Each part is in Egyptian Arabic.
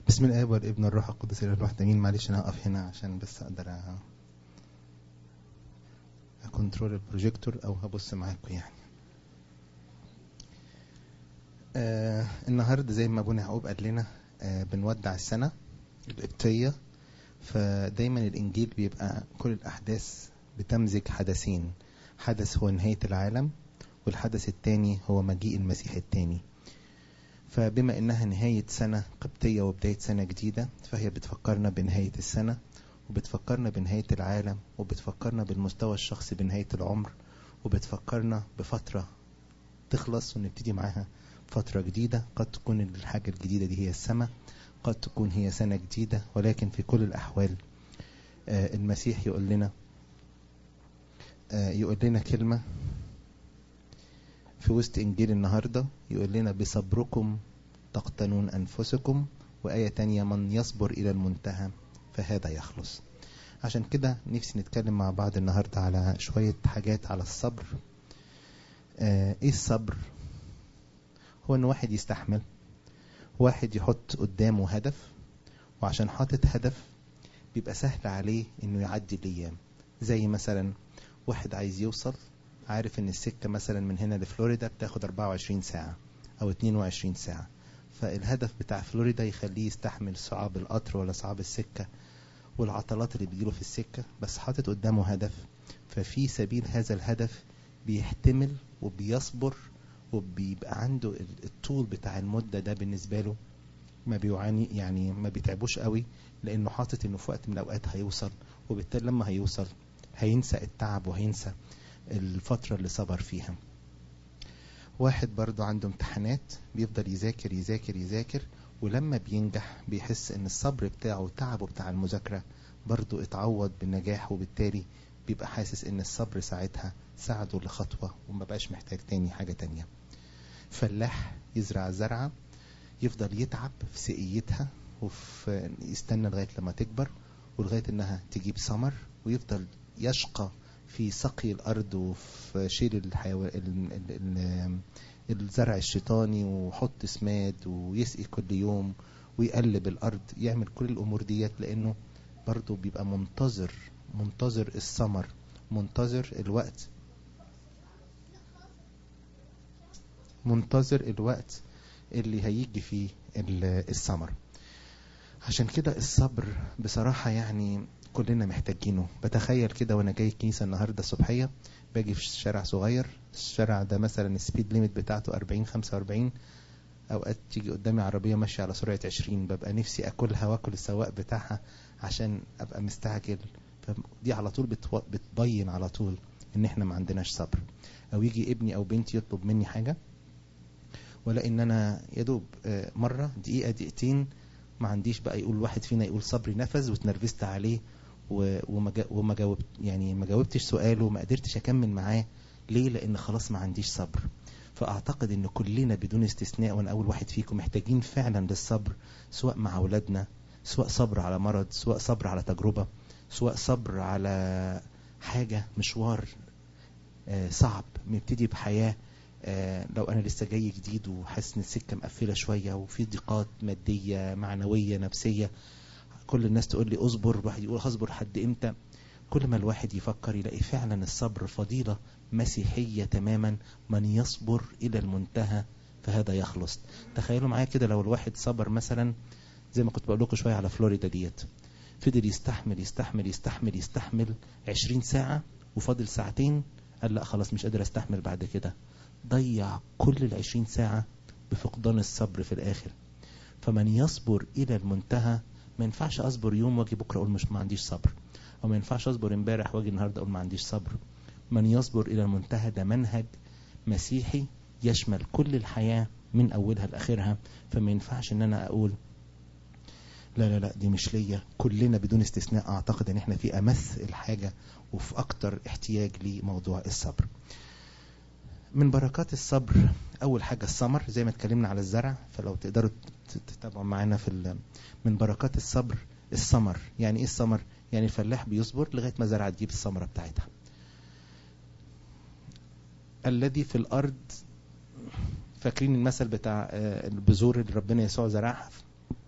بسم الله والابن الروح القدس الاله الواحد امين معلش انا هقف هنا عشان بس اقدر أ- اكنترول البروجيكتور او هبص معاكم يعني آه النهارده زي ما ابونا يعقوب قال لنا آه بنودع السنه القبطيه فدايما الانجيل بيبقى كل الاحداث بتمزج حدثين حدث هو نهايه العالم والحدث الثاني هو مجيء المسيح الثاني فبما انها نهاية سنة قبطية وبداية سنة جديدة فهي بتفكرنا بنهاية السنة وبتفكرنا بنهاية العالم وبتفكرنا بالمستوى الشخصي بنهاية العمر وبتفكرنا بفترة تخلص ونبتدي معاها فترة جديدة قد تكون الحاجة الجديدة دي هي السماء قد تكون هي سنة جديدة ولكن في كل الأحوال آه، المسيح يقول لنا آه، يقول لنا كلمة في وسط إنجيل النهاردة يقول لنا بصبركم تقتنون أنفسكم وآية تانية من يصبر إلى المنتهى فهذا يخلص عشان كده نفسي نتكلم مع بعض النهاردة على شوية حاجات على الصبر آه إيه الصبر هو إن واحد يستحمل واحد يحط قدامه هدف وعشان حاطط هدف بيبقى سهل عليه إنه يعدي الأيام زي مثلا واحد عايز يوصل عارف ان السكة مثلا من هنا لفلوريدا بتاخد 24 ساعة او 22 ساعة فالهدف بتاع فلوريدا يخليه يستحمل صعاب القطر ولا صعاب السكة والعطلات اللي بتجيله في السكة بس حاطط قدامه هدف ففي سبيل هذا الهدف بيحتمل وبيصبر وبيبقى عنده ال- الطول بتاع المدة ده بالنسبة له ما بيعاني يعني ما بيتعبوش قوي لانه حاطط انه في وقت من الاوقات هيوصل وبالتالي لما هيوصل هينسى التعب وهينسى الفترة اللي صبر فيها واحد برضو عنده امتحانات بيفضل يذاكر يذاكر يذاكر ولما بينجح بيحس ان الصبر بتاعه وتعبه بتاع المذاكرة برضو اتعوض بالنجاح وبالتالي بيبقى حاسس ان الصبر ساعتها ساعده لخطوة وما بقاش محتاج تاني حاجة تانية فلاح يزرع زرعة يفضل يتعب في سقيتها وفي يستنى لغاية لما تكبر ولغاية انها تجيب ثمر ويفضل يشقى في سقي الارض وفي شيل الحيو... ال... ال... ال... الزرع الشيطاني وحط سماد ويسقي كل يوم ويقلب الارض يعمل كل الامور ديت لانه برضه بيبقى منتظر منتظر الثمر منتظر الوقت منتظر الوقت اللي هيجي فيه ال- الثمر عشان كده الصبر بصراحة يعني كلنا محتاجينه بتخيل كده وانا جاي الكنيسة النهاردة الصبحية باجي في شارع صغير الشارع ده مثلا السبيد ليميت بتاعته 40 45 اوقات تيجي قدامي عربية ماشية على سرعة 20 ببقى نفسي اكلها واكل السواق بتاعها عشان ابقى مستعجل دي على طول بتو... بتبين على طول ان احنا ما عندناش صبر او يجي ابني او بنتي يطلب مني حاجة ولا ان انا يدوب آه، مرة دقيقة دقيقتين ما عنديش بقى يقول واحد فينا يقول صبري نفذ واتنرفزت عليه و- وما جا- وما جاوبت يعني ما جاوبتش سؤاله وما قدرتش اكمل معاه ليه لان خلاص ما عنديش صبر فاعتقد ان كلنا بدون استثناء وانا اول واحد فيكم محتاجين فعلا للصبر سواء مع اولادنا سواء صبر على مرض سواء صبر على تجربة سواء صبر على حاجة مشوار آه، صعب نبتدي بحياة آه، لو انا لسه جاي جديد وحاسس ان السكه مقفله شويه وفي ضيقات ماديه معنويه نفسيه كل الناس تقول لي اصبر واحد يقول هصبر لحد امتى كل ما الواحد يفكر يلاقي فعلا الصبر فضيله مسيحيه تماما من يصبر الى المنتهى فهذا يخلص تخيلوا معايا كده لو الواحد صبر مثلا زي ما كنت بقول لكم شويه على فلوريدا ديت فضل يستحمل يستحمل يستحمل يستحمل 20 ساعه وفاضل ساعتين قال لا خلاص مش قادر استحمل بعد كده ضيع كل العشرين ساعة بفقدان الصبر في الآخر فمن يصبر إلى المنتهى ما ينفعش أصبر يوم واجي بكرة أقول مش ما عنديش صبر أو ما ينفعش أصبر امبارح واجي النهاردة أقول ما عنديش صبر من يصبر إلى المنتهى ده منهج مسيحي يشمل كل الحياة من أولها لآخرها فما ينفعش إن أنا أقول لا لا لا دي مش ليا كلنا بدون استثناء أعتقد إن إحنا في أمث الحاجة وفي أكتر احتياج لموضوع الصبر من بركات الصبر اول حاجه الثمر زي ما اتكلمنا على الزرع فلو تقدروا ت- تتابعوا معانا في ال- من بركات الصبر الثمر يعني ايه الثمر يعني الفلاح بيصبر لغايه ما زرعه تجيب الثمره بتاعتها الذي في الارض فاكرين المثل بتاع آه، البذور اللي ربنا يسوع زرعها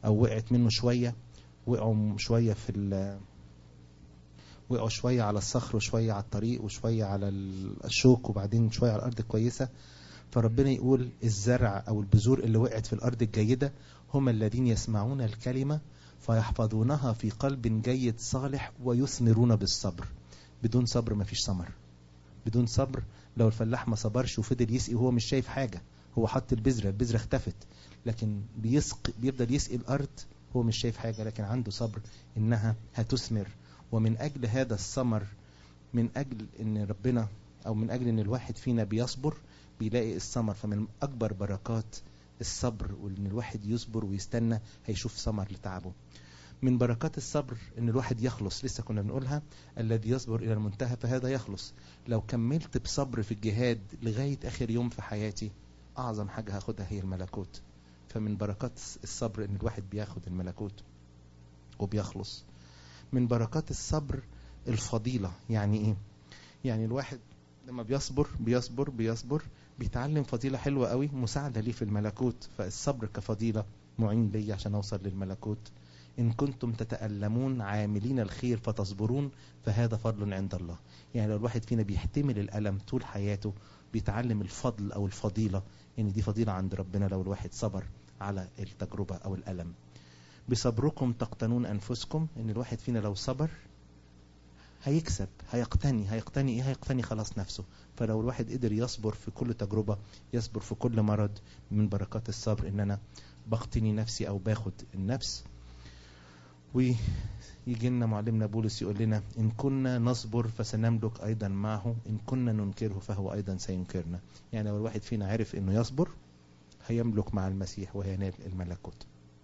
او وقعت منه شوية وقعوا شوية في ال وقعوا شوية على الصخر وشوية على الطريق وشوية على الشوك وبعدين شوية على الأرض الكويسة فربنا يقول الزرع أو البذور اللي وقعت في الأرض الجيدة هم الذين يسمعون الكلمة فيحفظونها في قلب جيد صالح ويثمرون بالصبر بدون صبر ما فيش ثمر بدون صبر لو الفلاح ما صبرش وفضل يسقي وهو مش شايف حاجة هو حط البذرة البذرة اختفت لكن بيسقي بيفضل يسقي الأرض هو مش شايف حاجة لكن عنده صبر إنها هتثمر ومن أجل هذا الثمر من أجل إن ربنا أو من أجل إن الواحد فينا بيصبر بيلاقي الثمر فمن أكبر بركات الصبر وإن الواحد يصبر ويستنى هيشوف ثمر لتعبه من بركات الصبر ان الواحد يخلص لسه كنا بنقولها الذي يصبر الى المنتهى فهذا يخلص لو كملت بصبر في الجهاد لغاية اخر يوم في حياتي اعظم حاجة هاخدها هي الملكوت فمن بركات الصبر ان الواحد بياخد الملكوت وبيخلص من بركات الصبر الفضيلة يعني ايه يعني الواحد لما بيصبر بيصبر بيصبر بيتعلم فضيلة حلوة قوي مساعدة ليه في الملكوت فالصبر كفضيلة معين لي عشان اوصل للملكوت إن كنتم تتألمون عاملين الخير فتصبرون فهذا فضل عند الله يعني لو الواحد فينا بيحتمل الألم طول حياته بيتعلم الفضل أو الفضيلة إن دي فضيلة عند ربنا لو الواحد صبر على التجربة أو الألم بصبركم تقتنون أنفسكم إن الواحد فينا لو صبر هيكسب هيقتني هيقتني ايه هيقتني خلاص نفسه فلو الواحد قدر يصبر في كل تجربة يصبر في كل مرض من بركات الصبر ان انا بقتني نفسي او باخد النفس ويجي لنا معلمنا بولس يقول لنا إن كنا نصبر فسنملك أيضا معه إن كنا ننكره فهو أيضا سينكرنا يعني لو الواحد فينا عرف إنه يصبر هيملك مع المسيح وهينال الملكوت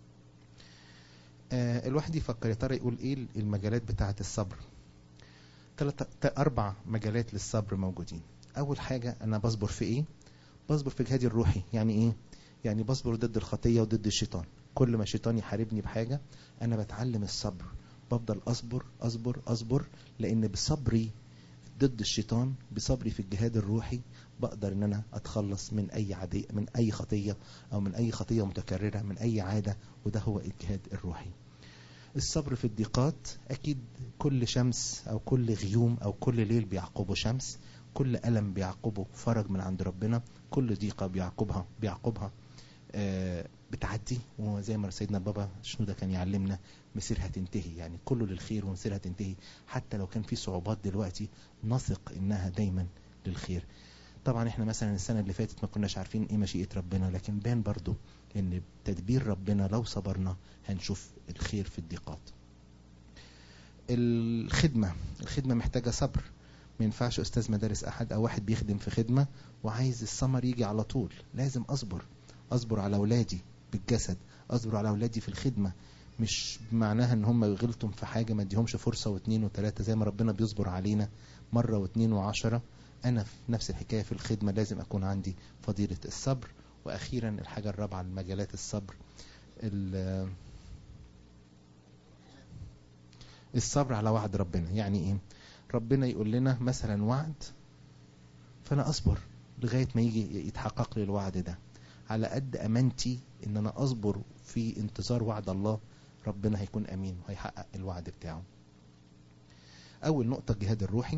آه الواحد يفكر يا ترى يقول إيه المجالات بتاعة الصبر ثلاثة أربع مجالات للصبر موجودين أول حاجة أنا بصبر في إيه بصبر في جهادي الروحي يعني إيه يعني بصبر ضد الخطية وضد الشيطان كل ما الشيطان يحاربني بحاجة أنا بتعلم الصبر بفضل أصبر أصبر أصبر لأن بصبري ضد الشيطان بصبري في الجهاد الروحي بقدر ان انا اتخلص من اي عادية من اي خطية او من اي خطية متكررة من اي عادة وده هو الجهاد الروحي الصبر في الضيقات اكيد كل شمس او كل غيوم او كل ليل بيعقبه شمس كل ألم بيعقبه فرج من عند ربنا كل ضيقة بيعقبها بيعقبها آه بتعدي وزي ما سيدنا بابا شنودة كان يعلمنا مسيرها تنتهي يعني كله للخير ومسيرها تنتهي حتى لو كان في صعوبات دلوقتي نثق انها دايما للخير طبعا احنا مثلا السنة اللي فاتت ما كناش عارفين ايه مشيئة ربنا لكن بان برضو ان تدبير ربنا لو صبرنا هنشوف الخير في الضيقات الخدمة الخدمة محتاجة صبر ما ينفعش استاذ مدارس احد او واحد بيخدم في خدمة وعايز الثمر يجي على طول لازم اصبر اصبر على اولادي بالجسد اصبر على اولادي في الخدمة مش معناها ان هم يغلطوا في حاجة ما اديهمش فرصة واثنين وثلاثة زي ما ربنا بيصبر علينا مرة واثنين وعشرة انا في نفس الحكاية في الخدمة لازم اكون عندي فضيلة الصبر واخيرا الحاجة الرابعة لمجالات الصبر الصبر على وعد ربنا يعني ايه ربنا يقول لنا مثلا وعد فانا اصبر لغاية ما يجي يتحقق لي الوعد ده على قد امانتي ان انا اصبر في انتظار وعد الله ربنا هيكون امين وهيحقق الوعد بتاعه اول نقطة الجهاد الروحي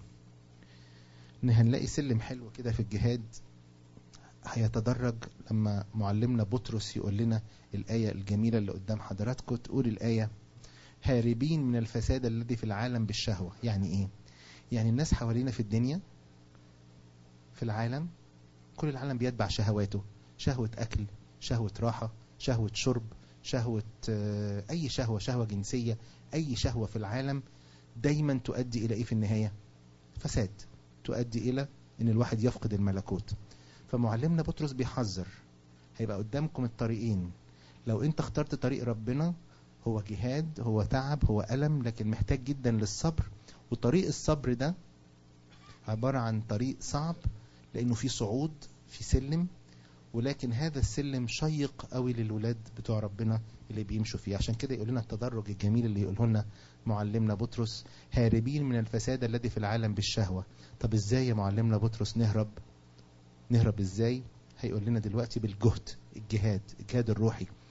ان هنلاقي سلم حلو كده في الجهاد هيتدرج لما معلمنا بطرس يقول لنا الآية الجميلة اللي قدام حضراتكم تقول الآية هاربين من الفساد الذي في العالم بالشهوة يعني ايه يعني الناس حوالينا في الدنيا في العالم كل العالم بيتبع شهواته شهوة أكل شهوة راحة شهوة شرب شهوة أي شهوة شهوة جنسية أي شهوة في العالم دايما تؤدي إلى إيه في النهاية فساد تؤدي إلى أن الواحد يفقد الملكوت فمعلمنا بطرس بيحذر هيبقى قدامكم الطريقين لو انت اخترت طريق ربنا هو جهاد هو تعب هو ألم لكن محتاج جدا للصبر وطريق الصبر ده عبارة عن طريق صعب لأنه في صعود في سلم ولكن هذا السلم شيق قوي للولاد بتوع ربنا اللي بيمشوا فيه عشان كده يقول لنا التدرج الجميل اللي يقوله لنا معلمنا بطرس هاربين من الفساد الذي في العالم بالشهوة طب ازاي يا معلمنا بطرس نهرب نهرب ازاي هيقول لنا دلوقتي بالجهد الجهاد الجهاد الروحي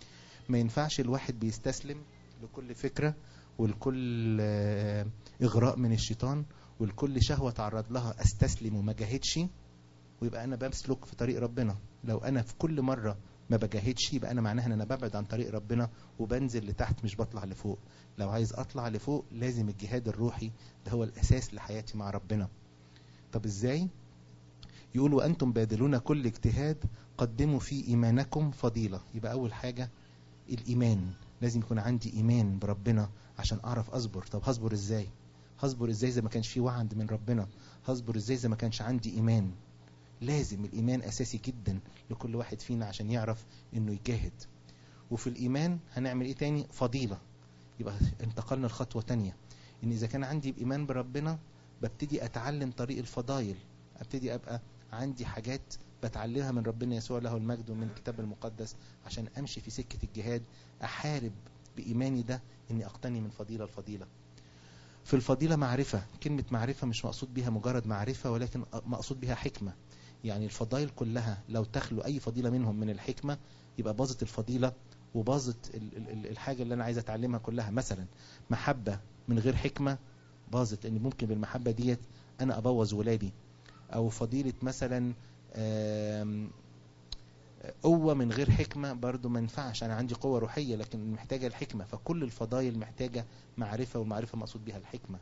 ما ينفعش الواحد بيستسلم لكل فكرة ولكل آه، إغراء من الشيطان ولكل شهوة تعرض لها أستسلم وما جاهدش ويبقى أنا بسلك في طريق ربنا لو أنا في كل مرة ما بجاهدش يبقى أنا معناها أن أنا ببعد عن طريق ربنا وبنزل لتحت مش بطلع لفوق لو عايز أطلع لفوق لازم الجهاد الروحي ده هو الأساس لحياتي مع ربنا طب إزاي؟ يقول وأنتم باذلون كل اجتهاد قدموا في إيمانكم فضيلة يبقى أول حاجة الإيمان لازم يكون عندي إيمان بربنا عشان أعرف أصبر طب هصبر إزاي هصبر إزاي إذا ما كانش في وعد من ربنا هصبر إزاي إذا ما كانش عندي إيمان لازم الإيمان أساسي جدا لكل واحد فينا عشان يعرف إنه يجاهد وفي الإيمان هنعمل إيه تاني فضيلة يبقى انتقلنا لخطوة تانية إن إذا كان عندي إيمان بربنا ببتدي أتعلم طريق الفضايل أبتدي أبقى عندي حاجات بتعلمها من ربنا يسوع له المجد ومن الكتاب المقدس عشان امشي في سكة الجهاد احارب بايماني ده اني اقتني من فضيلة لفضيلة في الفضيلة معرفة كلمة معرفة مش مقصود بها مجرد معرفة ولكن مقصود بها حكمة يعني الفضائل كلها لو تخلو اي فضيلة منهم من الحكمة يبقى باظت الفضيلة وباظت ال- ال- ال- الحاجة اللي انا عايز اتعلمها كلها مثلا محبة من غير حكمة باظت لان ممكن بالمحبة ديت انا ابوظ ولادي او فضيلة مثلا آم، قوة من غير حكمة برضو ما ينفعش أنا عندي قوة روحية لكن محتاجة الحكمة فكل الفضائل محتاجة معرفة والمعرفة مقصود بها الحكمة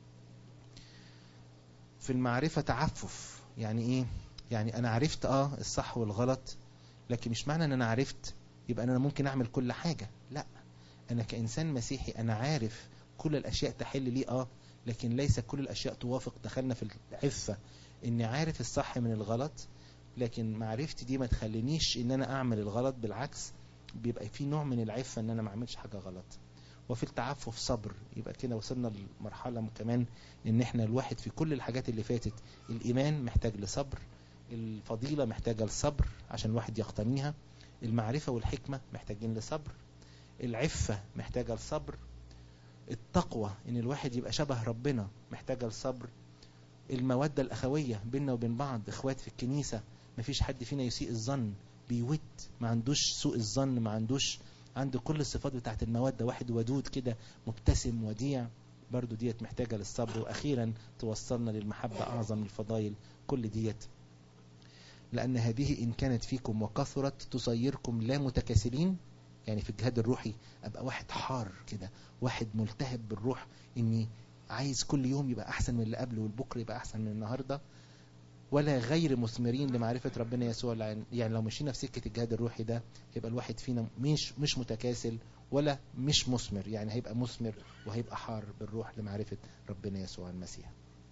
في المعرفة تعفف يعني إيه؟ يعني أنا عرفت آه الصح والغلط لكن مش معنى أن أنا عرفت يبقى أنا ممكن أعمل كل حاجة لا أنا كإنسان مسيحي أنا عارف كل الأشياء تحل لي آه لكن ليس كل الأشياء توافق دخلنا في العفة إني عارف الصح من الغلط لكن معرفتي دي ما تخلينيش ان انا اعمل الغلط بالعكس بيبقى في نوع من العفة ان انا ما اعملش حاجة غلط وفي التعفف صبر يبقى كده وصلنا لمرحلة كمان ان احنا الواحد في كل الحاجات اللي فاتت الايمان محتاج لصبر الفضيلة محتاجة لصبر عشان الواحد يقتنيها المعرفة والحكمة محتاجين لصبر العفة محتاجة لصبر التقوى ان الواحد يبقى شبه ربنا محتاجة لصبر المودة الأخوية بيننا وبين بعض إخوات في الكنيسة مفيش حد فينا يسيء الظن بيود ما عندوش سوء الظن ما عندوش عنده كل الصفات بتاعت المودة واحد ودود كده مبتسم وديع برضو ديت محتاجة للصبر وأخيرا توصلنا للمحبة أعظم الفضائل كل ديت لأن هذه إن كانت فيكم وكثرت تصيركم لا متكاسلين يعني في الجهاد الروحي أبقى واحد حار كده واحد ملتهب بالروح إني عايز كل يوم يبقى أحسن من اللي قبله والبكرة يبقى أحسن من النهاردة ولا غير مثمرين لمعرفة ربنا يسوع يعني لو مشينا في سكة الجهاد الروحي ده يبقى الواحد فينا مش مش متكاسل ولا مش مثمر يعني هيبقى مثمر وهيبقى حار بالروح لمعرفة ربنا يسوع المسيح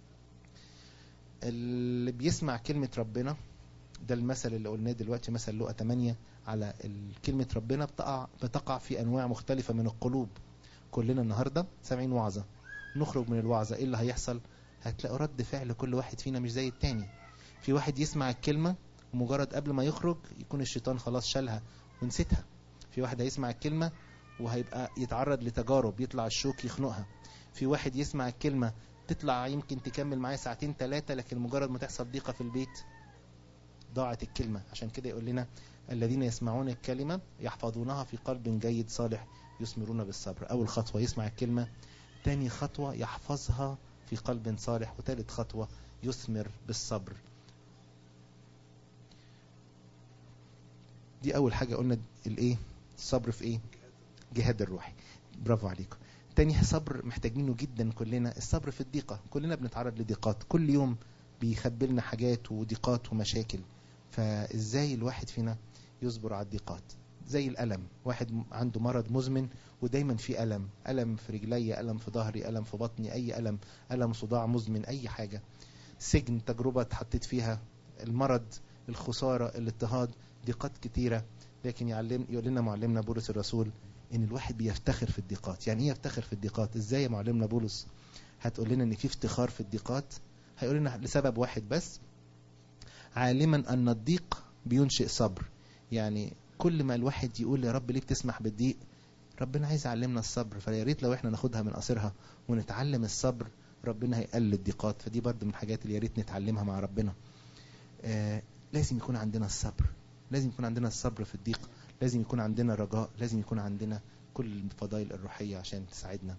اللي بيسمع كلمة ربنا ده المثل اللي قلناه دلوقتي مثل لقى 8 على كلمة ربنا بتقع بتقع في أنواع مختلفة من القلوب كلنا النهاردة سامعين وعظة نخرج من الوعظة ايه اللي هيحصل هتلاقوا رد فعل كل واحد فينا مش زي التاني في واحد يسمع الكلمة ومجرد قبل ما يخرج يكون الشيطان خلاص شالها ونسيتها في واحد هيسمع الكلمة وهيبقى يتعرض لتجارب يطلع الشوك يخنقها في واحد يسمع الكلمة تطلع يمكن تكمل معاه ساعتين ثلاثة لكن مجرد ما تحصل ضيقة في البيت ضاعت الكلمة عشان كده يقول لنا الذين يسمعون الكلمة يحفظونها في قلب جيد صالح يثمرون بالصبر أول خطوة يسمع الكلمة تاني خطوة يحفظها في قلب صالح وتالت خطوة يثمر بالصبر دي أول حاجة قلنا الإيه الصبر في إيه جهاد الروحي برافو عليكم تاني صبر محتاجينه جدا كلنا الصبر في الضيقة كلنا بنتعرض لضيقات كل يوم بيخبلنا حاجات وضيقات ومشاكل فإزاي الواحد فينا يصبر على الضيقات زي الألم واحد عنده مرض مزمن ودايما في ألم ألم في رجلي ألم في ظهري ألم في بطني أي ألم ألم صداع مزمن أي حاجة سجن تجربة اتحطيت فيها المرض الخسارة الاضطهاد ضيقات كتيرة لكن يعلم يقول لنا معلمنا بولس الرسول ان الواحد بيفتخر في الضيقات يعني ايه يفتخر في الضيقات ازاي يا معلمنا بولس هتقول لنا ان في افتخار في الضيقات هيقول لنا لسبب واحد بس عالما ان الضيق بينشئ صبر يعني كل ما الواحد يقول يا رب ليه بتسمح بالضيق ربنا عايز يعلمنا الصبر فيا ريت لو احنا ناخدها من قصرها ونتعلم الصبر ربنا هيقلل الضيقات فدي برضه من الحاجات اللي يا ريت نتعلمها مع ربنا آه لازم يكون عندنا الصبر لازم يكون عندنا الصبر في الضيق لازم يكون عندنا رجاء لازم يكون عندنا كل الفضائل الروحية عشان تساعدنا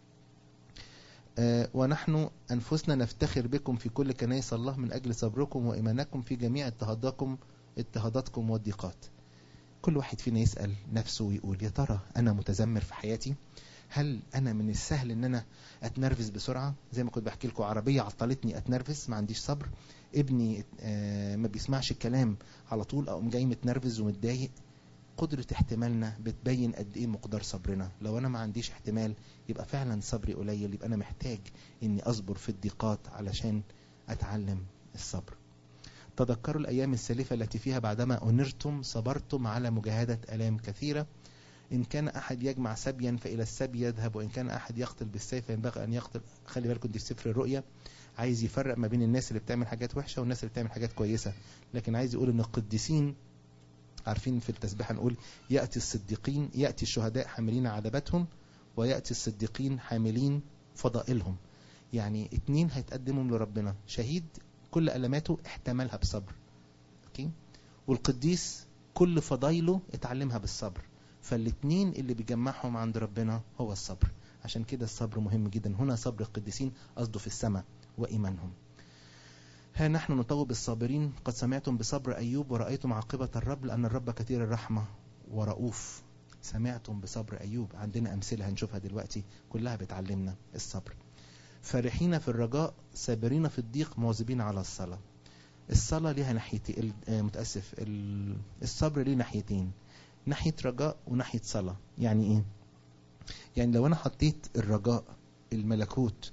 آه، ونحن أنفسنا نفتخر بكم في كل كنائس الله من أجل صبركم وإيمانكم في جميع اضطهاداتكم اضطهاداتكم والضيقات كل واحد فينا يسأل نفسه ويقول يا ترى أنا متذمر في حياتي هل أنا من السهل إن أنا أتنرفز بسرعة زي ما كنت بحكي لكم عربية عطلتني أتنرفز ما عنديش صبر ابني آه، ما بيسمعش الكلام على طول أقوم جاي متنرفز ومتضايق قدرة احتمالنا بتبين قد ايه مقدار صبرنا لو انا ما عنديش احتمال يبقى فعلا صبري قليل يبقى انا محتاج اني اصبر في الضيقات علشان اتعلم الصبر تذكروا الايام السالفة التي فيها بعدما انرتم صبرتم على مجاهدة الام كثيرة ان كان احد يجمع سبيا فالى السبي يذهب وان كان احد يقتل بالسيف ينبغي ان يقتل خلي بالكم دي في سفر الرؤيا عايز يفرق ما بين الناس اللي بتعمل حاجات وحشة والناس اللي بتعمل حاجات كويسة لكن عايز يقول ان القديسين عارفين في التسبيحة نقول يأتي الصديقين يأتي الشهداء حاملين عذاباتهم ويأتي الصديقين حاملين فضائلهم يعني اتنين هيتقدموا لربنا شهيد كل ألماته احتملها بصبر اوكي والقديس كل فضايله اتعلمها بالصبر فالاتنين اللي بيجمعهم عند ربنا هو الصبر عشان كده الصبر مهم جدا هنا صبر القديسين قصده في السماء وإيمانهم ها نحن نطوب الصابرين قد سمعتم بصبر أيوب ورأيتم عاقبة الرب لأن الرب كثير الرحمة ورؤوف سمعتم بصبر أيوب عندنا أمثلة هنشوفها دلوقتي كلها بتعلمنا الصبر فرحين في الرجاء صابرين في الضيق مواظبين على الصلاة الصلاة ليها ناحيتين متأسف الصبر ليه ناحيتين ناحية رجاء وناحية صلاة يعني ايه يعني لو انا حطيت الرجاء الملكوت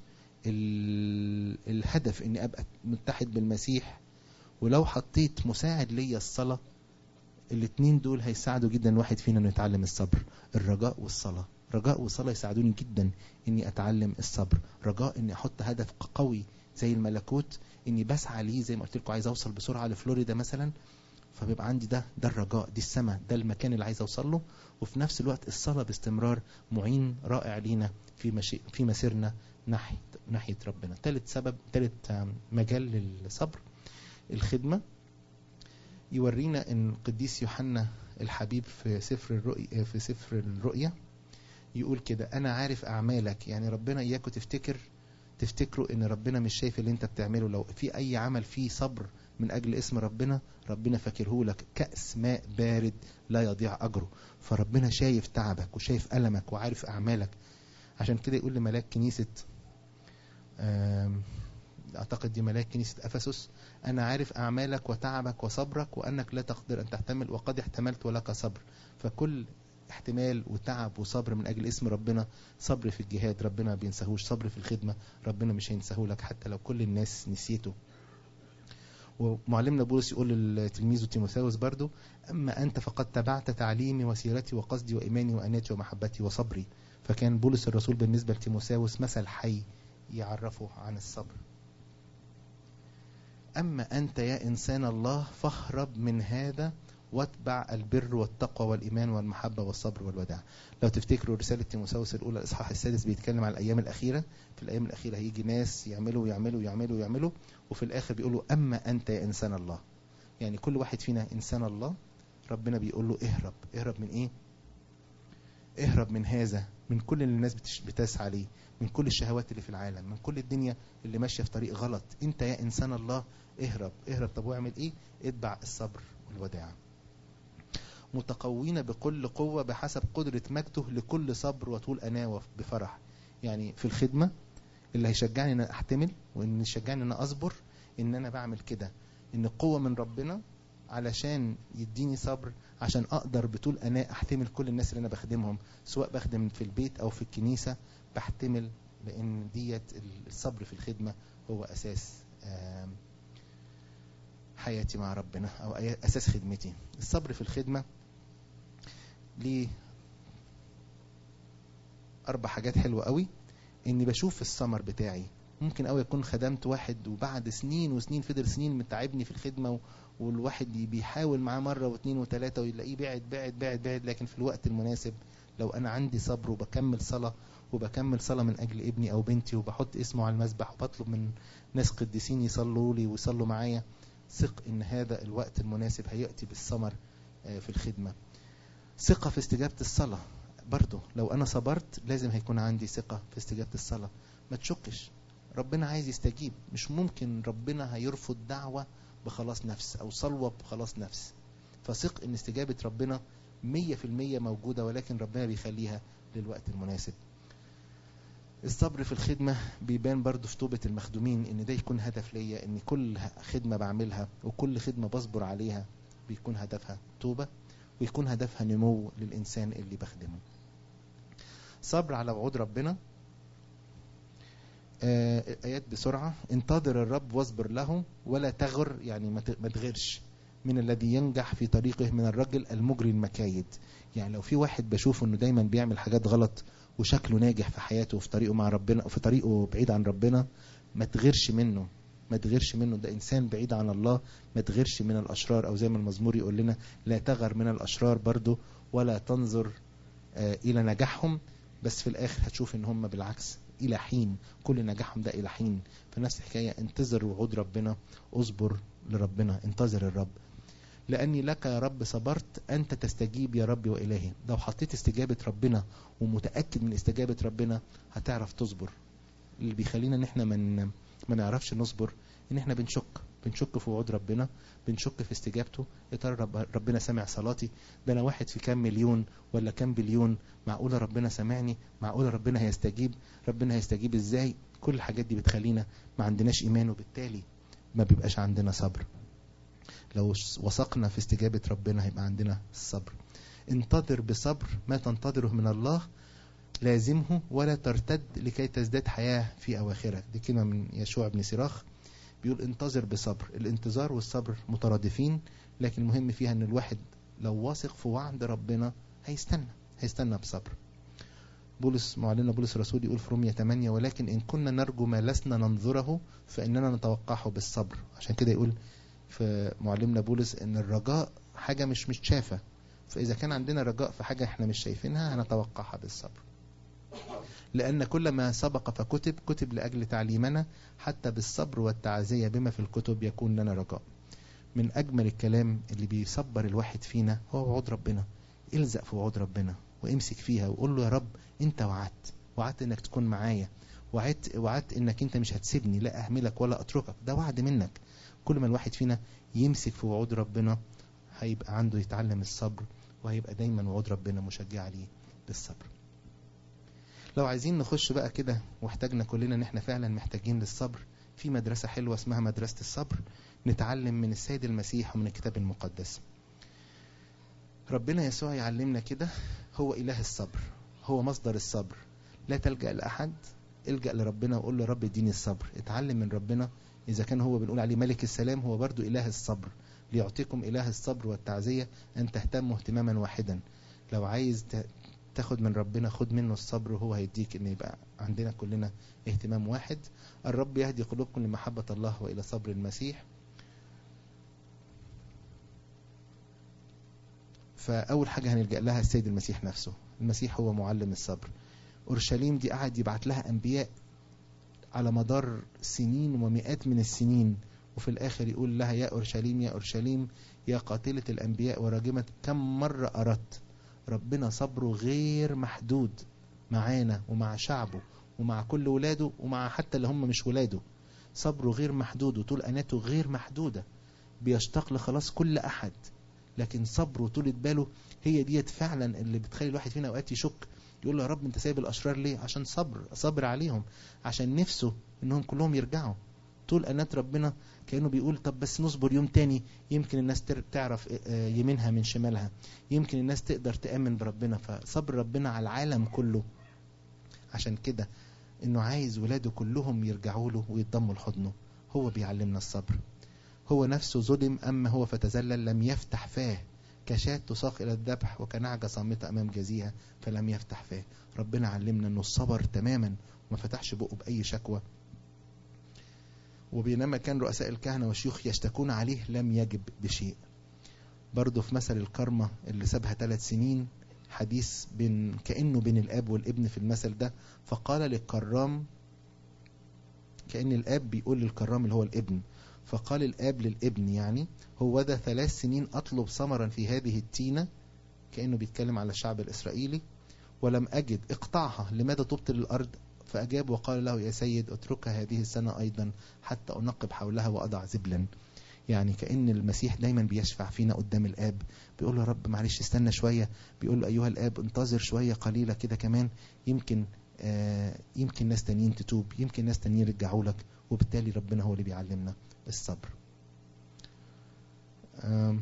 الهدف اني ابقى متحد بالمسيح ولو حطيت مساعد ليا الصلاة الاتنين دول هيساعدوا جدا واحد فينا انه يتعلم الصبر الرجاء والصلاة رجاء وصلاة يساعدوني جدا اني اتعلم الصبر رجاء اني احط هدف قوي زي الملكوت اني بسعى ليه زي ما قلت لكم عايز اوصل بسرعة لفلوريدا مثلا فبيبقى عندي ده ده الرجاء دي السماء ده المكان اللي عايز اوصل له وفي نفس الوقت الصلاة باستمرار معين رائع لينا في مشي في مسيرنا ناحية ناحية ربنا ثالث سبب ثالث مجال للصبر الخدمة يورينا ان القديس يوحنا الحبيب في سفر الرؤيا في سفر الرؤيا يقول كده انا عارف اعمالك يعني ربنا اياكم تفتكر تفتكروا ان ربنا مش شايف اللي انت بتعمله لو في اي عمل فيه صبر من اجل اسم ربنا ربنا فاكره لك كأس ماء بارد لا يضيع اجره فربنا شايف تعبك وشايف المك وعارف اعمالك عشان كده يقول لملاك كنيسة اعتقد دي ملاك كنيسة افسس انا عارف اعمالك وتعبك وصبرك وانك لا تقدر ان تحتمل وقد احتملت ولك صبر فكل احتمال وتعب وصبر من اجل اسم ربنا صبر في الجهاد ربنا ما بينساهوش صبر في الخدمة ربنا مش هينساه لك حتى لو كل الناس نسيته ومعلمنا بولس يقول لتلميذه تيموثاوس برضو أما أنت فقد تبعت تعليمي وسيرتي وقصدي وإيماني وأناتي ومحبتي وصبري فكان بولس الرسول بالنسبة لتيموثاوس مثل حي يعرفه عن الصبر أما أنت يا إنسان الله فاهرب من هذا واتبع البر والتقوى والإيمان والمحبة والصبر والوداع لو تفتكروا رسالة تيموثاوس الأولى الإصحاح السادس بيتكلم على الأيام الأخيرة في الأيام الأخيرة هيجي ناس يعملوا ويعملوا ويعملوا ويعملوا وفي الآخر بيقولوا أما أنت يا إنسان الله يعني كل واحد فينا إنسان الله ربنا بيقول له اهرب اهرب من إيه اهرب من هذا من كل اللي الناس بتسعى ليه من كل الشهوات اللي في العالم من كل الدنيا اللي ماشية في طريق غلط انت يا انسان الله اهرب اهرب طب واعمل ايه اتبع الصبر والوداع متقوين بكل قوة بحسب قدرة مجده لكل صبر وطول أناة بفرح يعني في الخدمة اللي هيشجعني ان انا احتمل وان يشجعني ان انا اصبر ان انا بعمل كده ان قوة من ربنا علشان يديني صبر عشان اقدر بطول اناء احتمل كل الناس اللي انا بخدمهم سواء بخدم في البيت او في الكنيسة بحتمل لان ديت الصبر في الخدمة هو اساس حياتي مع ربنا او اساس خدمتي الصبر في الخدمة ليه اربع حاجات حلوة قوي اني بشوف الثمر بتاعي ممكن قوي اكون خدمت واحد وبعد سنين وسنين فضل سنين متعبني في الخدمة والواحد بيحاول معاه مرة واثنين وثلاثة ويلاقيه بعد بعد بعد بعد لكن في الوقت المناسب لو انا عندي صبر وبكمل صلاة وبكمل صلاة من اجل ابني او بنتي وبحط اسمه على المسبح وبطلب من ناس قديسين يصلوا لي ويصلوا معايا ثق ان هذا الوقت المناسب هيأتي بالثمر في الخدمة ثقة في استجابة الصلاة برضه لو أنا صبرت لازم هيكون عندي ثقة في استجابة الصلاة ما تشكش ربنا عايز يستجيب مش ممكن ربنا هيرفض دعوة بخلاص نفس أو صلوة بخلاص نفس فثق إن استجابة ربنا مية في المية موجودة ولكن ربنا بيخليها للوقت المناسب الصبر في الخدمة بيبان برضو في توبة المخدومين ان ده يكون هدف ليا ان كل خدمة بعملها وكل خدمة بصبر عليها بيكون هدفها توبة ويكون هدفها نمو للإنسان اللي بخدمه صبر على وعود ربنا آه آيات بسرعة انتظر الرب واصبر له ولا تغر يعني ما تغرش من الذي ينجح في طريقه من الرجل المجري المكايد يعني لو في واحد بشوفه انه دايما بيعمل حاجات غلط وشكله ناجح في حياته وفي طريقه مع ربنا وفي طريقه بعيد عن ربنا ما تغيرش منه ما تغيرش منه ده انسان بعيد عن الله ما تغيرش من الاشرار او زي ما المزمور يقول لنا لا تغر من الاشرار برضه ولا تنظر آه الى نجاحهم بس في الاخر هتشوف ان هم بالعكس الى حين كل نجاحهم ده الى حين فنفس الحكايه انتظر وعود ربنا اصبر لربنا انتظر الرب لأني لك يا رب صبرت أنت تستجيب يا ربي وإلهي لو حطيت استجابة ربنا ومتأكد من استجابة ربنا هتعرف تصبر اللي بيخلينا ان احنا من ما نعرفش نصبر ان احنا بنشك بنشك في وعود ربنا بنشك في استجابته يا ترى رب ربنا سمع صلاتي ده انا واحد في كام مليون ولا كام بليون معقوله ربنا سمعني معقوله ربنا هيستجيب ربنا هيستجيب ازاي كل الحاجات دي بتخلينا ما عندناش ايمان وبالتالي ما بيبقاش عندنا صبر لو وثقنا في استجابة ربنا هيبقى عندنا الصبر انتظر بصبر ما تنتظره من الله لازمه ولا ترتد لكي تزداد حياة في أواخرك دي كلمة من يشوع بن سراخ بيقول انتظر بصبر الانتظار والصبر مترادفين لكن المهم فيها ان الواحد لو واثق في وعد ربنا هيستنى هيستنى بصبر بولس معلنا بولس الرسول يقول في رومية 8 ولكن إن كنا نرجو ما لسنا ننظره فإننا نتوقعه بالصبر عشان كده يقول في معلمنا بولس ان الرجاء حاجة مش مش شافة فإذا كان عندنا رجاء في حاجة احنا مش شايفينها هنتوقعها بالصبر لأن كل ما سبق فكتب كتب لأجل تعليمنا حتى بالصبر والتعزية بما في الكتب يكون لنا رجاء من أجمل الكلام اللي بيصبر الواحد فينا هو وعود ربنا الزق في وعود ربنا وامسك فيها وقول له يا رب انت وعدت وعدت انك تكون معايا وعدت وعدت انك انت مش هتسيبني لا اهملك ولا اتركك ده وعد منك كل ما الواحد فينا يمسك في وعود ربنا هيبقى عنده يتعلم الصبر وهيبقى دايما وعود ربنا مشجع عليه بالصبر لو عايزين نخش بقى كده واحتاجنا كلنا ان احنا فعلا محتاجين للصبر في مدرسة حلوة اسمها مدرسة الصبر نتعلم من السيد المسيح ومن الكتاب المقدس ربنا يسوع يعلمنا كده هو إله الصبر هو مصدر الصبر لا تلجأ لأحد الجأ لربنا وقول له رب اديني الصبر اتعلم من ربنا إذا كان هو بنقول عليه ملك السلام هو برضو إله الصبر ليعطيكم إله الصبر والتعزية أن تهتموا اهتماما واحدا لو عايز تاخد من ربنا خد منه الصبر وهو هيديك ان يبقى عندنا كلنا اهتمام واحد الرب يهدي قلوبكم لمحبة الله وإلى صبر المسيح فأول حاجة هنلجأ لها السيد المسيح نفسه المسيح هو معلم الصبر أورشليم دي قعد يبعت لها أنبياء على مدار سنين ومئات من السنين وفي الآخر يقول لها يا أورشليم يا أورشليم يا قاتلة الأنبياء وراجمة كم مرة أردت ربنا صبره غير محدود معانا ومع شعبه ومع كل ولاده ومع حتى اللي هم مش ولاده صبره غير محدود وطول أناته غير محدودة بيشتاق لخلاص كل أحد لكن صبره وطولة باله هي ديت فعلا اللي بتخلي الواحد فينا أوقات يشك يقول له يا رب انت سايب الأشرار ليه عشان صبر صبر عليهم عشان نفسه انهم كلهم يرجعوا طول أنات ربنا كأنه بيقول طب بس نصبر يوم تاني يمكن الناس تعرف يمينها من شمالها يمكن الناس تقدر تأمن بربنا فصبر ربنا على العالم كله عشان كده انه عايز ولاده كلهم يرجعوا له ويتضموا لحضنه هو بيعلمنا الصبر هو نفسه ظلم أما هو فتزلل لم يفتح فاه كشاة تساق إلى الذبح وكنعجة صامتة أمام جزيها فلم يفتح فاه ربنا علمنا أنه الصبر تماما وما فتحش بقه بأي شكوى وبينما كان رؤساء الكهنة والشيوخ يشتكون عليه لم يجب بشيء برضه في مثل الكرمة اللي سابها ثلاث سنين حديث بين كأنه بين الأب والابن في المثل ده فقال للكرام كأن الأب بيقول للكرام اللي هو الابن فقال الآب للابن يعني هو ده ثلاث سنين أطلب ثمرا في هذه التينة كأنه بيتكلم على الشعب الإسرائيلي ولم أجد اقطعها لماذا تبطل الأرض فأجاب وقال له يا سيد اتركها هذه السنة أيضا حتى أنقب حولها وأضع زبلا يعني كأن المسيح دايما بيشفع فينا قدام الآب بيقول له يا رب معلش استنى شوية بيقول له أيها الآب انتظر شوية قليلة كده كمان يمكن آه يمكن ناس تانيين تتوب يمكن ناس تانيين يرجعوا لك وبالتالي ربنا هو اللي بيعلمنا الصبر آم،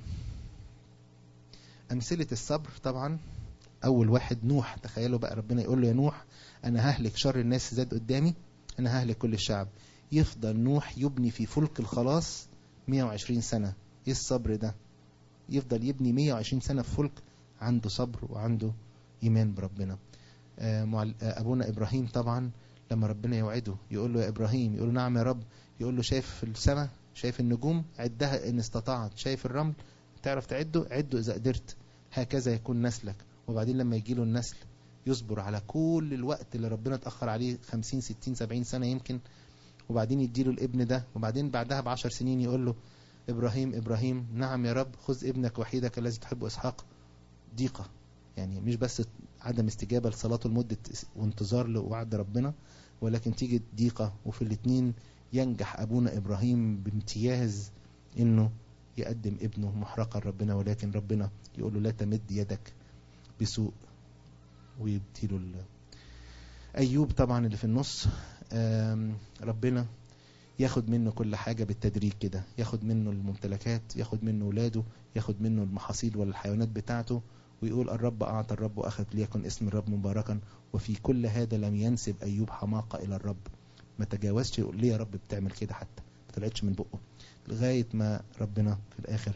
أمثلة الصبر طبعا أول واحد نوح تخيلوا بقى ربنا يقول له يا نوح أنا ههلك شر الناس زاد قدامي أنا ههلك كل الشعب يفضل نوح يبني في فلك الخلاص 120 سنة إيه الصبر ده يفضل يبني 120 سنة في فلك عنده صبر وعنده إيمان بربنا آه، معل- آه، أبونا إبراهيم طبعا لما ربنا يوعده يقول له يا إبراهيم يقول له نعم يا رب يقول له شايف في السماء شايف النجوم عدها إن استطعت شايف الرمل تعرف تعده عده إذا قدرت هكذا يكون نسلك وبعدين لما يجي له النسل يصبر على كل الوقت اللي ربنا اتأخر عليه 50 60 70 سنة يمكن وبعدين يديله الابن ده وبعدين بعدها بعشر سنين يقول له إبراهيم إبراهيم نعم يا رب خذ ابنك وحيدك الذي تحبه إسحاق ضيقة يعني مش بس عدم استجابة لصلاته لمدة وانتظار لوعد ربنا ولكن تيجي ضيقة وفي الاتنين ينجح أبونا إبراهيم بامتياز إنه يقدم ابنه محرقا ربنا ولكن ربنا يقول له لا تمد يدك بسوء ويبتيله ال... أيوب طبعا اللي في النص آم، ربنا ياخد منه كل حاجة بالتدريج كده ياخد منه الممتلكات ياخد منه ولاده ياخد منه المحاصيل والحيوانات بتاعته ويقول الرب أعطى الرب وأخذ ليكن اسم الرب مباركا وفي كل هذا لم ينسب أيوب حماقة إلى الرب ما تجاوزش يقول ليه يا رب بتعمل كده حتى ما طلعتش من بقه لغاية ما ربنا في الآخر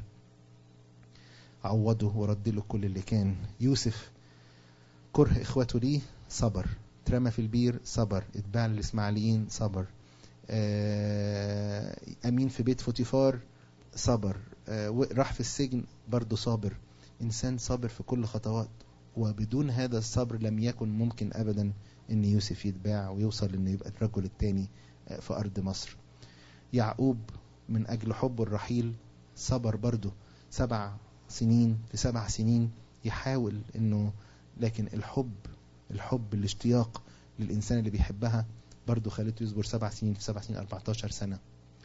عوضه ورد له كل اللي كان يوسف كره إخوته ليه صبر اترمى في البير صبر اتباع للإسماعيليين صبر آه، أمين في بيت فوتيفار صبر آه، راح في السجن برضه صابر إنسان صابر في كل خطوات وبدون هذا الصبر لم يكن ممكن أبدا أن يوسف يتباع ويوصل أنه يبقى الرجل الثاني في أرض مصر يعقوب من أجل حب الرحيل صبر برضه سبع سنين في سبع سنين يحاول أنه لكن الحب الحب الاشتياق للإنسان اللي بيحبها برضه خليته يصبر سبع سنين في سبع سنين 14 سنة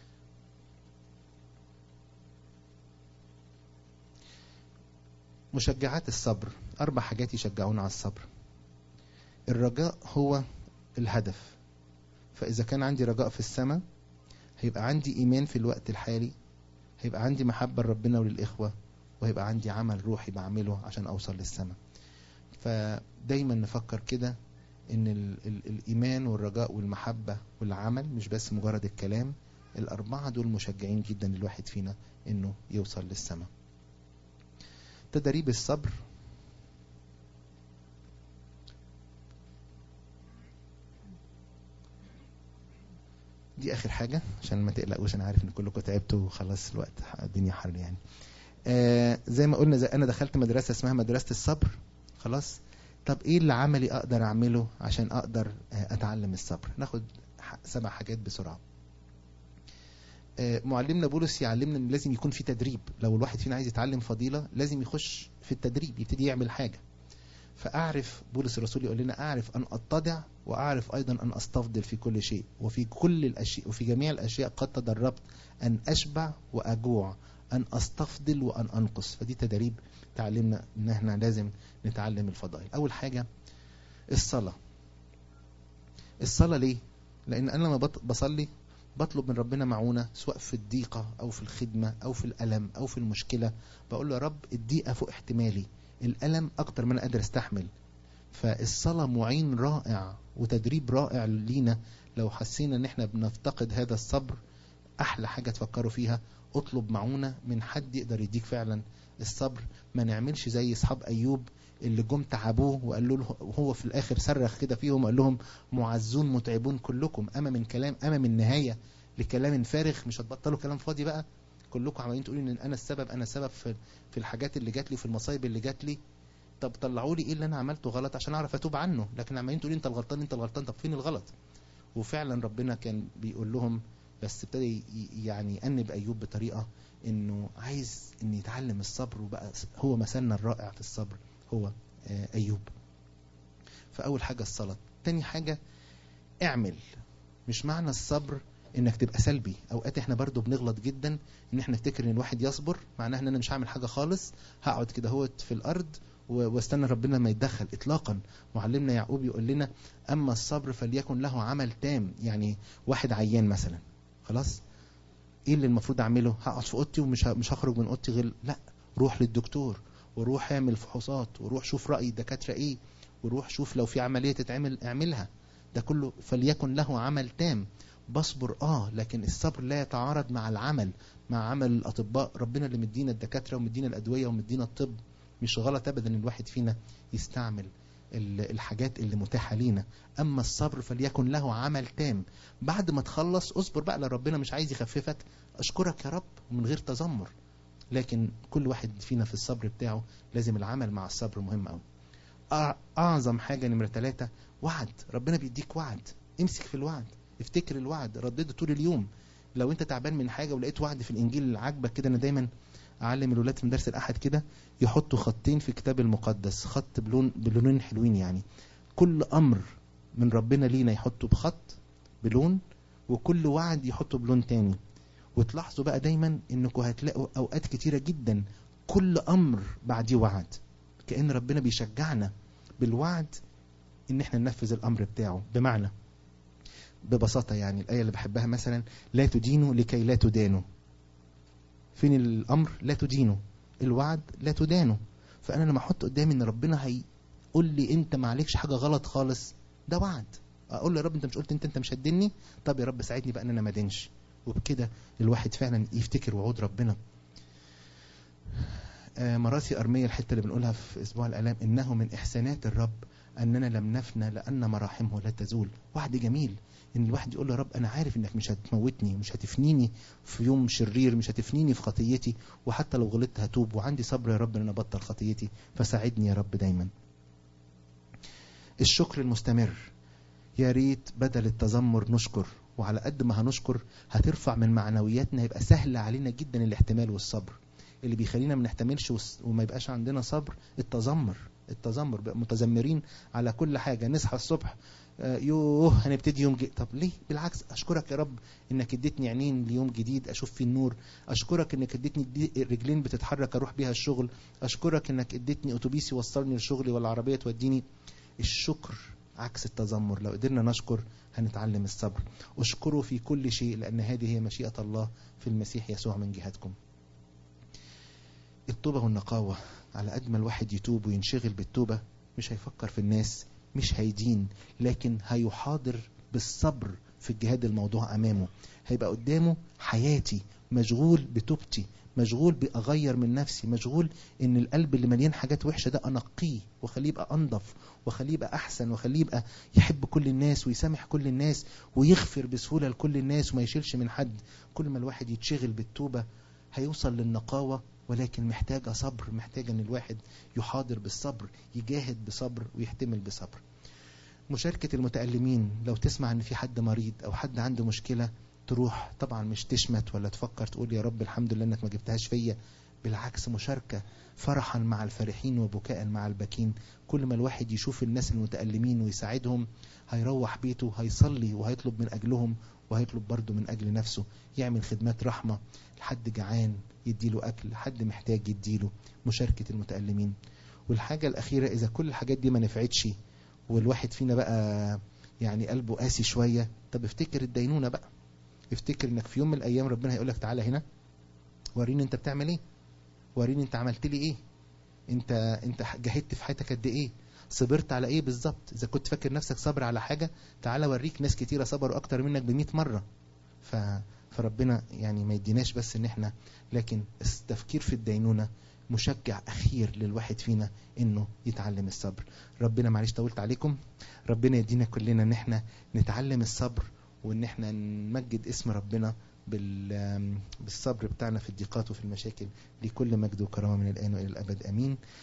مشجعات الصبر أربع حاجات يشجعونا على الصبر الرجاء هو الهدف فإذا كان عندي رجاء في السماء هيبقى عندي إيمان في الوقت الحالي هيبقى عندي محبة لربنا وللإخوة وهيبقى عندي عمل روحي بعمله عشان أوصل للسماء فدايما نفكر كده ان ال ال الايمان والرجاء والمحبة والعمل مش بس مجرد الكلام الاربعة دول مشجعين جدا للواحد فينا انه يوصل للسماء تدريب الصبر دي اخر حاجة عشان ما تقلقوش انا عارف ان كلكم تعبتوا وخلاص الوقت الدنيا حر يعني آه زي ما قلنا زي انا دخلت مدرسة اسمها مدرسة الصبر خلاص طب ايه اللي عملي اقدر اعمله عشان اقدر اتعلم الصبر ناخد سبع حاجات بسرعة معلمنا بولس يعلمنا ان لازم يكون في تدريب لو الواحد فينا عايز يتعلم فضيلة لازم يخش في التدريب يبتدي يعمل حاجة فاعرف بولس الرسول يقول لنا اعرف ان اتضع واعرف ايضا ان استفضل في كل شيء وفي كل الاشياء وفي جميع الاشياء قد تدربت ان اشبع واجوع ان استفضل وان انقص فدي تدريب تعلمنا ان احنا لازم نتعلم الفضائل اول حاجة الصلاة الصلاة ليه لان انا لما بصلي بطلب من ربنا معونة سواء في الضيقة او في الخدمة او في الالم او في المشكلة بقول له يا رب الضيقة فوق احتمالي الالم اكتر من انا قادر استحمل فالصلاة معين رائع وتدريب رائع لينا لو حسينا ان احنا بنفتقد هذا الصبر احلى حاجة تفكروا فيها اطلب معونة من حد يقدر يديك فعلا الصبر ما نعملش زي اصحاب ايوب اللي جم تعبوه وقالوا له وهو في الاخر صرخ كده فيهم قال لهم معزون متعبون كلكم اما من كلام اما من نهايه لكلام فارغ مش هتبطلوا كلام فاضي بقى كلكم عمالين تقولوا ان انا السبب انا السبب في في الحاجات اللي جات لي في المصايب اللي جات لي طب طلعوا لي ايه اللي انا عملته غلط عشان اعرف اتوب عنه لكن عمالين تقولوا انت الغلطان انت الغلطان طب فين الغلط وفعلا ربنا كان بيقول لهم بس ابتدى ي- يعني يأنب أيوب بطريقة إنه عايز إن يتعلم الصبر وبقى هو مثلنا الرائع في الصبر هو آه، أيوب فأول حاجة الصلاة تاني حاجة اعمل مش معنى الصبر انك تبقى سلبي اوقات احنا برضو بنغلط جدا ان احنا نفتكر ان الواحد يصبر معناها ان انا مش هعمل حاجة خالص هقعد كده هوت في الارض و- واستنى ربنا ما يتدخل اطلاقا معلمنا يعقوب يقول لنا اما الصبر فليكن له عمل تام يعني واحد عيان مثلا خلاص ايه اللي المفروض اعمله هقعد في اوضتي ومش ه- مش هخرج من اوضتي غير لا روح للدكتور وروح اعمل فحوصات وروح شوف رأي الدكاترة ايه وروح شوف لو في عملية تتعمل اعملها ده كله فليكن له عمل تام بصبر اه لكن الصبر لا يتعارض مع العمل مع عمل الاطباء ربنا اللي مدينا الدكاتره ومدينا الادويه ومدينا الطب مش غلط ابدا ان الواحد فينا يستعمل ال- الحاجات اللي متاحه لينا اما الصبر فليكن له عمل تام بعد ما تخلص اصبر بقى لو ربنا مش عايز يخففك اشكرك يا رب من غير تذمر لكن كل واحد فينا في الصبر بتاعه لازم العمل مع الصبر مهم قوي اعظم حاجه نمره ثلاثة وعد ربنا بيديك وعد امسك في الوعد افتكر الوعد ردده طول اليوم لو انت تعبان من حاجه ولقيت وعد في الانجيل اللي عاجبك كده انا دايما اعلم الولاد في مدرسه الاحد كده يحطوا خطين في الكتاب المقدس خط بلون بلونين حلوين يعني كل امر من ربنا لينا يحطه بخط بلون وكل وعد يحطه بلون تاني وتلاحظوا بقى دايما انكم هتلاقوا اوقات كتيره جدا كل امر بعديه وعد كأن ربنا بيشجعنا بالوعد ان احنا ننفذ الامر بتاعه بمعنى ببساطة يعني الآية اللي بحبها مثلا لا تدينوا لكي لا تدانوا فين الأمر لا تدينوا الوعد لا تدانوا فأنا لما أحط قدامي إن ربنا هيقول لي أنت ما عليكش حاجة غلط خالص ده وعد أقول له يا رب أنت مش قلت أنت أنت مش هتدني طب يا رب ساعدني بقى إن أنا ما ادينش وبكده الواحد فعلا يفتكر وعود ربنا آه، مراسي أرمية الحتة اللي بنقولها في أسبوع الآلام إنه من إحسانات الرب أننا لم نفنى لأن مراحمه لا تزول وعد جميل إن الواحد يقول له يا رب أنا عارف إنك مش هتموتني مش هتفنيني في يوم شرير مش هتفنيني في خطيتي وحتى لو غلطت هتوب وعندي صبر يا رب إن أنا أبطل خطيتي فساعدني يا رب دايما الشكر المستمر يا ريت بدل التذمر نشكر وعلى قد ما هنشكر هترفع من معنوياتنا يبقى سهل علينا جدا الاحتمال والصبر اللي بيخلينا ما نحتملش وس- وما يبقاش عندنا صبر التذمر التذمر بقى متذمرين على كل حاجه نصحى الصبح آه، يوه هنبتدي يوم جديد طب ليه بالعكس اشكرك يا رب انك اديتني عينين ليوم جديد اشوف فيه النور اشكرك انك اديتني دي- رجلين بتتحرك اروح بيها الشغل اشكرك انك اديتني اتوبيس يوصلني لشغلي ولا عربيه توديني الشكر عكس التذمر لو قدرنا نشكر هنتعلم الصبر اشكروا في كل شيء لان هذه هي مشيئه الله في المسيح يسوع من جهتكم التوبة والنقاوة على قد ما الواحد يتوب وينشغل بالتوبة مش هيفكر في الناس مش هيدين لكن هيحاضر بالصبر في الجهاد الموضوع أمامه هيبقى قدامه حياتي مشغول بتوبتي مشغول بأغير من نفسي مشغول إن القلب اللي مليان حاجات وحشة ده أنقيه وخليه يبقى أنضف وخليه يبقى أحسن وخليه يبقى يحب كل الناس ويسامح كل الناس ويغفر بسهولة لكل الناس وما يشيلش من حد كل ما الواحد يتشغل بالتوبة هيوصل للنقاوة ولكن محتاجة صبر محتاجة ان الواحد يحاضر بالصبر يجاهد بصبر ويحتمل بصبر مشاركة المتألمين لو تسمع ان في حد مريض او حد عنده مشكلة تروح طبعا مش تشمت ولا تفكر تقول يا رب الحمد لله انك ما جبتهاش فيا بالعكس مشاركة فرحا مع الفرحين وبكاء مع الباكين كل ما الواحد يشوف الناس المتألمين ويساعدهم هيروح بيته هيصلي وهيطلب من أجلهم وهيطلب برضه من أجل نفسه يعمل خدمات رحمة لحد جعان يديله أكل حد محتاج يديله مشاركة المتألمين والحاجة الأخيرة إذا كل الحاجات دي ما نفعتش والواحد فينا بقى يعني قلبه قاسي شوية طب افتكر الدينونة بقى افتكر انك في يوم من الايام ربنا هيقولك تعالى هنا وريني انت بتعمل ايه وريني انت عملت لي ايه انت انت جاهدت في حياتك قد ايه صبرت على ايه بالظبط اذا كنت فاكر نفسك صبر على حاجه تعالى اوريك ناس كتيره صبروا اكتر منك ب مره ف فربنا يعني ما يديناش بس ان احنا لكن التفكير في الدينونه مشجع اخير للواحد فينا انه يتعلم الصبر ربنا معلش طولت عليكم ربنا يدينا كلنا ان احنا نتعلم الصبر وان احنا نمجد اسم ربنا بال- بالصبر بتاعنا في الضيقات وفي المشاكل لكل مجد وكرامه من الان والى الابد امين